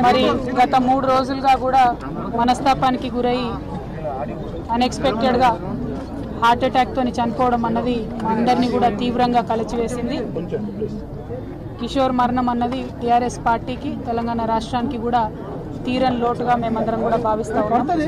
మరి గత మూడు రోజులుగా కూడా మనస్తాపానికి గురై అన్ఎక్స్పెక్టెడ్గా హార్ట్ అటాక్తో చనిపోవడం అన్నది మా అందరినీ కూడా తీవ్రంగా కలిచివేసింది కిషోర్ మరణం అన్నది టీఆర్ఎస్ పార్టీకి తెలంగాణ రాష్ట్రానికి కూడా తీరని లోటుగా మేమందరం కూడా భావిస్తా ఉన్నాం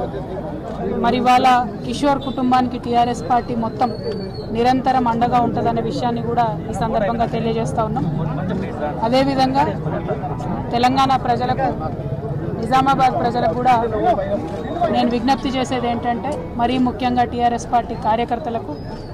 మరి ఇవాళ కిషోర్ కుటుంబానికి టీఆర్ఎస్ పార్టీ మొత్తం నిరంతరం అండగా ఉంటుందనే విషయాన్ని కూడా ఈ సందర్భంగా తెలియజేస్తా ఉన్నాం అదేవిధంగా తెలంగాణ ప్రజలకు నిజామాబాద్ ప్రజలకు కూడా నేను విజ్ఞప్తి చేసేది ఏంటంటే మరీ ముఖ్యంగా టీఆర్ఎస్ పార్టీ కార్యకర్తలకు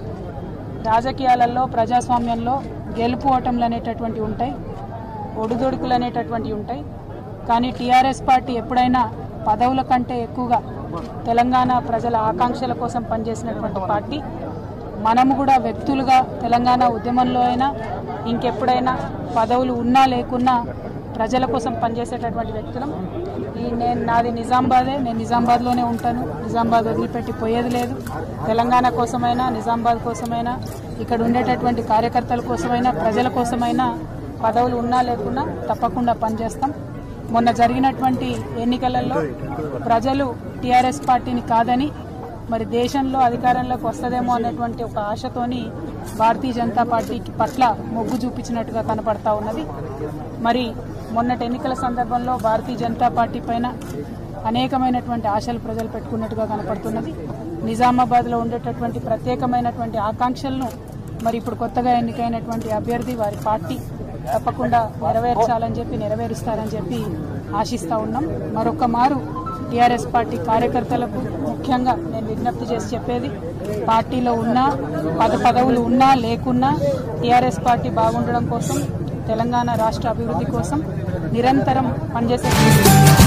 రాజకీయాలలో ప్రజాస్వామ్యంలో గెలుపు ఓటములు అనేటటువంటివి ఉంటాయి ఒడిదొడుకులు అనేటటువంటివి ఉంటాయి కానీ టీఆర్ఎస్ పార్టీ ఎప్పుడైనా పదవుల కంటే ఎక్కువగా తెలంగాణ ప్రజల ఆకాంక్షల కోసం పనిచేసినటువంటి పార్టీ మనము కూడా వ్యక్తులుగా తెలంగాణ ఉద్యమంలో అయినా ఇంకెప్పుడైనా పదవులు ఉన్నా లేకున్నా ప్రజల కోసం పనిచేసేటటువంటి వ్యక్తులం ఈ నేను నాది నిజామాబాదే నేను నిజామాబాద్లోనే ఉంటాను నిజామాబాద్ వదిలిపెట్టి పోయేది లేదు తెలంగాణ కోసమైనా నిజామాబాద్ కోసమైనా ఇక్కడ ఉండేటటువంటి కార్యకర్తల కోసమైనా ప్రజల కోసమైనా పదవులు ఉన్నా లేకున్నా తప్పకుండా పనిచేస్తాం మొన్న జరిగినటువంటి ఎన్నికలలో ప్రజలు టీఆర్ఎస్ పార్టీని కాదని మరి దేశంలో అధికారంలోకి వస్తుందేమో అనేటువంటి ఒక ఆశతోని భారతీయ జనతా పార్టీకి పట్ల మొగ్గు చూపించినట్టుగా కనపడతా ఉన్నది మరి మొన్నటి ఎన్నికల సందర్భంలో భారతీయ జనతా పార్టీ పైన అనేకమైనటువంటి ఆశలు ప్రజలు పెట్టుకున్నట్టుగా కనపడుతున్నది నిజామాబాద్లో ఉండేటటువంటి ప్రత్యేకమైనటువంటి ఆకాంక్షలను మరి ఇప్పుడు కొత్తగా ఎన్నికైనటువంటి అభ్యర్థి వారి పార్టీ తప్పకుండా నెరవేర్చాలని చెప్పి నెరవేరుస్తారని చెప్పి ఆశిస్తా ఉన్నాం మరొక మారు టీఆర్ఎస్ పార్టీ కార్యకర్తలకు ముఖ్యంగా నేను విజ్ఞప్తి చేసి చెప్పేది పార్టీలో ఉన్నా పద పదవులు ఉన్నా లేకున్నా టీఆర్ఎస్ పార్టీ బాగుండడం కోసం తెలంగాణ రాష్ట్ర అభివృద్ధి కోసం నిరంతరం పనిచేసే